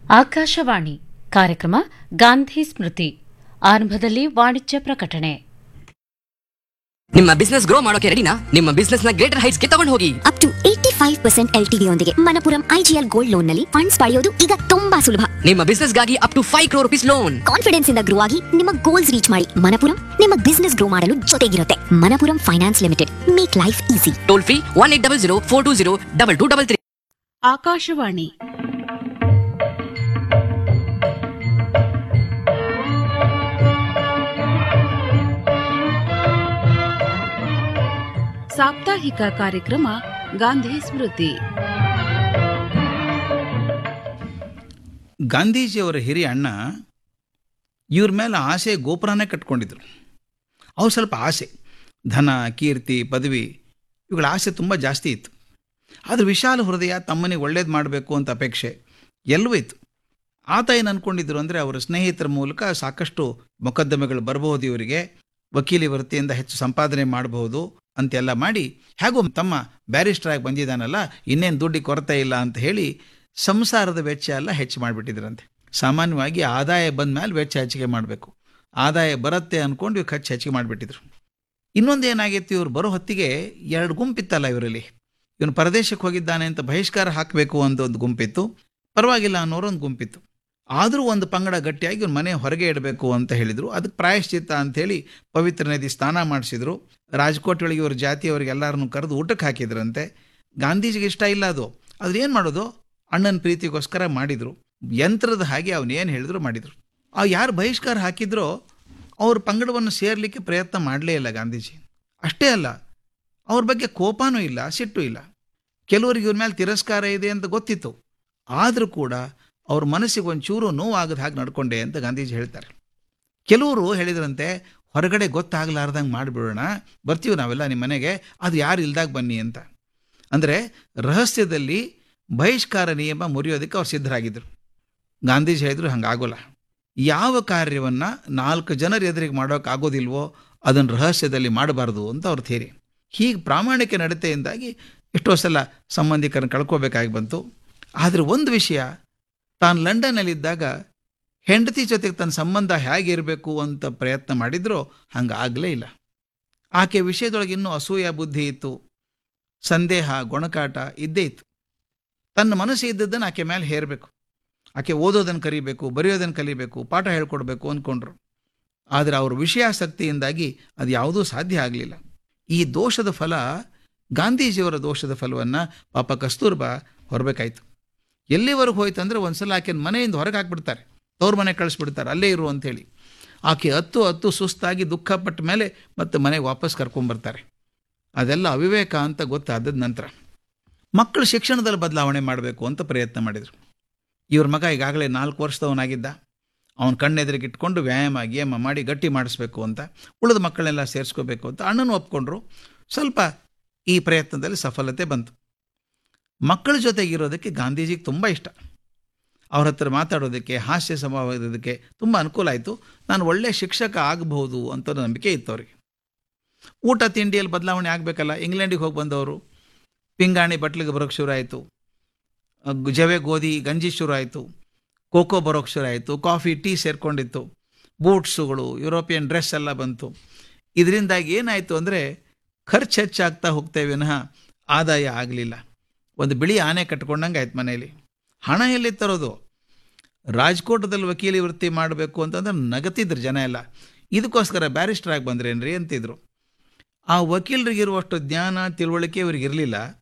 ಆಕಾಶವಾಣಿ ಕಾರ್ಯಕ್ರಮ ಗಾಂಧಿ ಸ್ಮೃತಿ ಆರಂಭದಲ್ಲಿ ವಾಣಿಜ್ಯ ಪ್ರಕಟಣೆ ನಿಮ್ಮ ಬಿಸ್ನೆಸ್ ಗ್ರೋ ಮಾಡೋಕೆ ರೆಡಿನಾ ನಿಮ್ಮ ಬಿಸ್ನೆಸ್ ನ ಗ್ರೇಟರ್ ಹೈಟ್ಸ್ ಗೆ ತಗೊಂಡು ಹೋಗಿ up to eighty five percent L T ಯೊಂದಿಗೆ ಮನಪುರಂ ಐಜಿಎಲ್ ಗೋಲ್ಡ್ ಲೋನ್ ನಲ್ಲಿ ಫಂಡ್ಸ್ ಪಡೆಯೋದು ಈಗ ತುಂಬಾ ಸುಲಭ ನಿಮ್ಮ ಬಿಸ್ನೆಸ್ ಗಾಗಿ up to five crore rupees loan confidence ಇಂದ ಗ್ರೋ ಆಗಿ ನಿಮ್ಮ ಗೋಲ್ಸ್ ರೀಚ್ ಮಾಡಿ ಮನಪುರಂ ನಿಮ್ಮ ಬಿಸ್ನೆಸ್ ಗ್ರೋ ಮಾಡಲು ಜೊತೆಗಿರುತ್ತೆ Manappuram finance limited make life easy toll free one eight double zero four two zero double two double three Akashvani ಸಾಪ್ತಾಹಿಕ ಕಾರ್ಯಕ್ರಮ ಗಾಂಧಿ ಸ್ಮೃತಿ ಗಾಂಧೀಜಿಯವರ ಹಿರಿಯ ಅಣ್ಣ ಇವ್ರ ಮೇಲೆ ಆಸೆ ಗೋಪುರನೇ ಕಟ್ಕೊಂಡಿದ್ರು ಅವ್ರು ಸ್ವಲ್ಪ ಆಸೆ ಧನ ಕೀರ್ತಿ ಪದವಿ ಇವುಗಳ ಆಸೆ ತುಂಬ ಜಾಸ್ತಿ ಇತ್ತು ಆದರೆ ವಿಶಾಲ ಹೃದಯ ತಮ್ಮನಿಗೆ ಒಳ್ಳೇದು ಮಾಡಬೇಕು ಅಂತ ಅಪೇಕ್ಷೆ ಎಲ್ಲವೂ ಇತ್ತು ಆತ ಏನು ಅಂದ್ಕೊಂಡಿದ್ರು ಅಂದರೆ ಅವರ ಸ್ನೇಹಿತರ ಮೂಲಕ ಸಾಕಷ್ಟು ಮೊಕದ್ದಮೆಗಳು ಬರಬಹುದು ಇವರಿಗೆ ವಕೀಲಿ ವೃತ್ತಿಯಿಂದ ಹೆಚ್ಚು ಸಂಪಾದನೆ ಮಾಡಬಹುದು ಅಂತೆಲ್ಲ ಮಾಡಿ ಹೇಗೂ ತಮ್ಮ ಬ್ಯಾರಿಸ್ಟರ್ ಆಗಿ ಬಂದಿದ್ದಾನಲ್ಲ ಇನ್ನೇನು ದುಡ್ಡಿಗೆ ಕೊರತೆ ಇಲ್ಲ ಅಂತ ಹೇಳಿ ಸಂಸಾರದ ವೆಚ್ಚ ಎಲ್ಲ ಹೆಚ್ಚು ಮಾಡಿಬಿಟ್ಟಿದ್ರಂತೆ ಸಾಮಾನ್ಯವಾಗಿ ಆದಾಯ ಬಂದ ಮೇಲೆ ವೆಚ್ಚ ಹೆಚ್ಚಿಗೆ ಮಾಡಬೇಕು ಆದಾಯ ಬರುತ್ತೆ ಅಂದ್ಕೊಂಡು ಇವ್ರು ಖರ್ಚು ಹೆಚ್ಚಿಗೆ ಮಾಡಿಬಿಟ್ಟಿದ್ರು ಇನ್ನೊಂದು ಏನಾಗಿತ್ತು ಇವ್ರು ಬರೋ ಹೊತ್ತಿಗೆ ಎರಡು ಗುಂಪಿತ್ತಲ್ಲ ಇವರಲ್ಲಿ ಇವನು ಪರದೇಶಕ್ಕೆ ಹೋಗಿದ್ದಾನೆ ಅಂತ ಬಹಿಷ್ಕಾರ ಹಾಕಬೇಕು ಅಂತ ಒಂದು ಗುಂಪಿತ್ತು ಪರವಾಗಿಲ್ಲ ಅನ್ನೋರೊಂದು ಗುಂಪಿತ್ತು ಆದರೂ ಒಂದು ಪಂಗಡ ಗಟ್ಟಿಯಾಗಿ ಇವ್ನ ಮನೆ ಹೊರಗೆ ಇಡಬೇಕು ಅಂತ ಹೇಳಿದರು ಅದಕ್ಕೆ ಪ್ರಾಯಶ್ಚಿತ್ತ ಅಂಥೇಳಿ ಪವಿತ್ರ ನದಿ ಸ್ನಾನ ಮಾಡಿಸಿದ್ರು ರಾಜ್ಕೋಟ್ ಒಳಗೆ ಇವ್ರ ಜಾತಿಯವರಿಗೆ ಎಲ್ಲರನ್ನು ಕರೆದು ಊಟಕ್ಕೆ ಹಾಕಿದ್ರಂತೆ ಗಾಂಧೀಜಿಗೆ ಇಷ್ಟ ಇಲ್ಲ ಅದು ಆದ್ರೆ ಏನು ಮಾಡೋದು ಅಣ್ಣನ ಪ್ರೀತಿಗೋಸ್ಕರ ಮಾಡಿದರು ಯಂತ್ರದ ಹಾಗೆ ಅವನು ಏನು ಹೇಳಿದ್ರು ಮಾಡಿದರು ಆ ಯಾರು ಬಹಿಷ್ಕಾರ ಹಾಕಿದ್ರೋ ಅವ್ರ ಪಂಗಡವನ್ನು ಸೇರಲಿಕ್ಕೆ ಪ್ರಯತ್ನ ಮಾಡಲೇ ಇಲ್ಲ ಗಾಂಧೀಜಿ ಅಷ್ಟೇ ಅಲ್ಲ ಅವ್ರ ಬಗ್ಗೆ ಕೋಪನೂ ಇಲ್ಲ ಸಿಟ್ಟು ಇಲ್ಲ ಕೆಲವರಿಗೆ ಇವ್ರ ಮೇಲೆ ತಿರಸ್ಕಾರ ಇದೆ ಅಂತ ಗೊತ್ತಿತ್ತು ಆದರೂ ಕೂಡ ಅವ್ರ ಮನಸ್ಸಿಗೆ ಒಂಚೂರು ನೋವಾಗದ ಹಾಗೆ ನಡ್ಕೊಂಡೆ ಅಂತ ಗಾಂಧೀಜಿ ಹೇಳ್ತಾರೆ ಕೆಲವರು ಹೇಳಿದ್ರಂತೆ ಹೊರಗಡೆ ಗೊತ್ತಾಗಲಾರ್ದಂಗೆ ಮಾಡಿಬಿಡೋಣ ಬರ್ತೀವಿ ನಾವೆಲ್ಲ ನಿಮ್ಮ ಮನೆಗೆ ಅದು ಯಾರು ಇಲ್ದಾಗ ಬನ್ನಿ ಅಂತ ಅಂದರೆ ರಹಸ್ಯದಲ್ಲಿ ಬಹಿಷ್ಕಾರ ನಿಯಮ ಮುರಿಯೋದಕ್ಕೆ ಅವ್ರು ಸಿದ್ಧರಾಗಿದ್ದರು ಗಾಂಧೀಜಿ ಹೇಳಿದ್ರು ಹಂಗಾಗೋಲ್ಲ ಯಾವ ಕಾರ್ಯವನ್ನು ನಾಲ್ಕು ಜನರ ಎದುರಿಗೆ ಮಾಡೋಕ್ಕಾಗೋದಿಲ್ವೋ ಅದನ್ನು ರಹಸ್ಯದಲ್ಲಿ ಮಾಡಬಾರ್ದು ಅಂತ ಅವ್ರ ಥೇರಿ ಹೀಗೆ ಪ್ರಾಮಾಣಿಕ ನಡತೆಯಿಂದಾಗಿ ಎಷ್ಟೋ ಸಲ ಸಂಬಂಧಿಕರನ್ನು ಕಳ್ಕೋಬೇಕಾಗಿ ಬಂತು ಆದರೆ ಒಂದು ವಿಷಯ ತಾನು ಲಂಡನ್ನಲ್ಲಿದ್ದಾಗ ಹೆಂಡತಿ ಜೊತೆಗೆ ತನ್ನ ಸಂಬಂಧ ಹೇಗಿರಬೇಕು ಅಂತ ಪ್ರಯತ್ನ ಮಾಡಿದ್ರೋ ಹಂಗೆ ಆಗಲೇ ಇಲ್ಲ ಆಕೆ ವಿಷಯದೊಳಗೆ ಇನ್ನೂ ಅಸೂಯ ಬುದ್ಧಿ ಇತ್ತು ಸಂದೇಹ ಗೊಣಕಾಟ ಇದ್ದೇ ಇತ್ತು ತನ್ನ ಮನಸ್ಸು ಇದ್ದದ್ದನ್ನು ಆಕೆ ಮೇಲೆ ಹೇರಬೇಕು ಆಕೆ ಓದೋದನ್ನು ಕಲಿಬೇಕು ಬರೆಯೋದನ್ನು ಕಲಿಬೇಕು ಪಾಠ ಹೇಳ್ಕೊಡ್ಬೇಕು ಅಂದ್ಕೊಂಡ್ರು ಆದರೆ ಅವ್ರ ವಿಷಯಾಸಕ್ತಿಯಿಂದಾಗಿ ಅದು ಯಾವುದೂ ಸಾಧ್ಯ ಆಗಲಿಲ್ಲ ಈ ದೋಷದ ಫಲ ಗಾಂಧೀಜಿಯವರ ದೋಷದ ಫಲವನ್ನು ಪಾಪ ಕಸ್ತೂರ್ಬಾ ಹೊರಬೇಕಾಯ್ತು ಎಲ್ಲಿವರೆಗೂ ಹೋಯ್ತು ಅಂದರೆ ಒಂದ್ಸಲ ಆಕೆನ ಮನೆಯಿಂದ ಹೊರಗೆ ಹಾಕ್ಬಿಡ್ತಾರೆ ತವ್ರ ಮನೆ ಕಳಿಸ್ಬಿಡ್ತಾರೆ ಅಲ್ಲೇ ಇರು ಅಂತೇಳಿ ಆಕೆ ಹತ್ತು ಹತ್ತು ಸುಸ್ತಾಗಿ ದುಃಖಪಟ್ಟ ಮೇಲೆ ಮತ್ತೆ ಮನೆಗೆ ವಾಪಸ್ ಕರ್ಕೊಂಬರ್ತಾರೆ ಅದೆಲ್ಲ ಅವಿವೇಕ ಅಂತ ಗೊತ್ತಾದ ನಂತರ ಮಕ್ಕಳು ಶಿಕ್ಷಣದಲ್ಲಿ ಬದಲಾವಣೆ ಮಾಡಬೇಕು ಅಂತ ಪ್ರಯತ್ನ ಮಾಡಿದರು ಇವ್ರ ಮಗ ಈಗಾಗಲೇ ನಾಲ್ಕು ವರ್ಷದವನಾಗಿದ್ದ ಅವನ ಕಣ್ಣೆದುರಿಗೆ ಇಟ್ಕೊಂಡು ವ್ಯಾಯಾಮ ಗೇಮ ಮಾಡಿ ಗಟ್ಟಿ ಮಾಡಿಸ್ಬೇಕು ಅಂತ ಉಳಿದ ಮಕ್ಕಳನ್ನೆಲ್ಲ ಸೇರಿಸ್ಕೋಬೇಕು ಅಂತ ಅಣ್ಣನೂ ಒಪ್ಕೊಂಡ್ರು ಸ್ವಲ್ಪ ಈ ಪ್ರಯತ್ನದಲ್ಲಿ ಸಫಲತೆ ಬಂತು ಮಕ್ಕಳ ಜೊತೆಗಿರೋದಕ್ಕೆ ಗಾಂಧೀಜಿಗೆ ತುಂಬ ಇಷ್ಟ ಅವ್ರ ಹತ್ರ ಮಾತಾಡೋದಕ್ಕೆ ಹಾಸ್ಯ ಸಮವಾದಕ್ಕೆ ತುಂಬ ಅನುಕೂಲ ಆಯಿತು ನಾನು ಒಳ್ಳೆಯ ಶಿಕ್ಷಕ ಆಗಬಹುದು ಅಂತ ನಂಬಿಕೆ ಇತ್ತು ಅವರಿಗೆ ಊಟ ತಿಂಡಿಯಲ್ಲಿ ಬದಲಾವಣೆ ಆಗಬೇಕಲ್ಲ ಇಂಗ್ಲೆಂಡಿಗೆ ಹೋಗಿ ಬಂದವರು ಪಿಂಗಾಣಿ ಬಟ್ಲಿಗೆ ಬರೋಕ್ಕೆ ಶುರು ಆಯಿತು ಜವೆ ಗೋಧಿ ಗಂಜಿ ಶುರು ಆಯಿತು ಕೋಕೋ ಬರೋಕ್ಕೆ ಶುರು ಆಯಿತು ಕಾಫಿ ಟೀ ಸೇರ್ಕೊಂಡಿತ್ತು ಬೂಟ್ಸುಗಳು ಯುರೋಪಿಯನ್ ಡ್ರೆಸ್ ಎಲ್ಲ ಬಂತು ಇದರಿಂದಾಗಿ ಏನಾಯಿತು ಅಂದರೆ ಖರ್ಚು ಹೆಚ್ಚಾಗ್ತಾ ಹೋಗ್ತೇವೆ ವಿನಃ ಆದಾಯ ಆಗಲಿಲ್ಲ ಒಂದು ಬಿಳಿ ಆನೆ ಕಟ್ಕೊಂಡಂಗೆ ಆಯ್ತು ಮನೆಯಲ್ಲಿ ಹಣ ಎಲ್ಲಿ ತರೋದು ರಾಜ್ಕೋಟದಲ್ಲಿ ವಕೀಲಿ ವೃತ್ತಿ ಮಾಡಬೇಕು ಅಂತಂದ್ರೆ ನಗತಿದ್ರು ಜನ ಎಲ್ಲ ಇದಕ್ಕೋಸ್ಕರ ಬ್ಯಾರಿಸ್ಟರ್ ಆಗಿ ಬಂದ್ರೇನ್ರಿ ಅಂತಿದ್ರು ಆ ವಕೀಲರಿಗಿರುವಷ್ಟು ಜ್ಞಾನ ತಿಳುವಳಿಕೆ ಇವ್ರಿಗೆ ಇರಲಿಲ್ಲ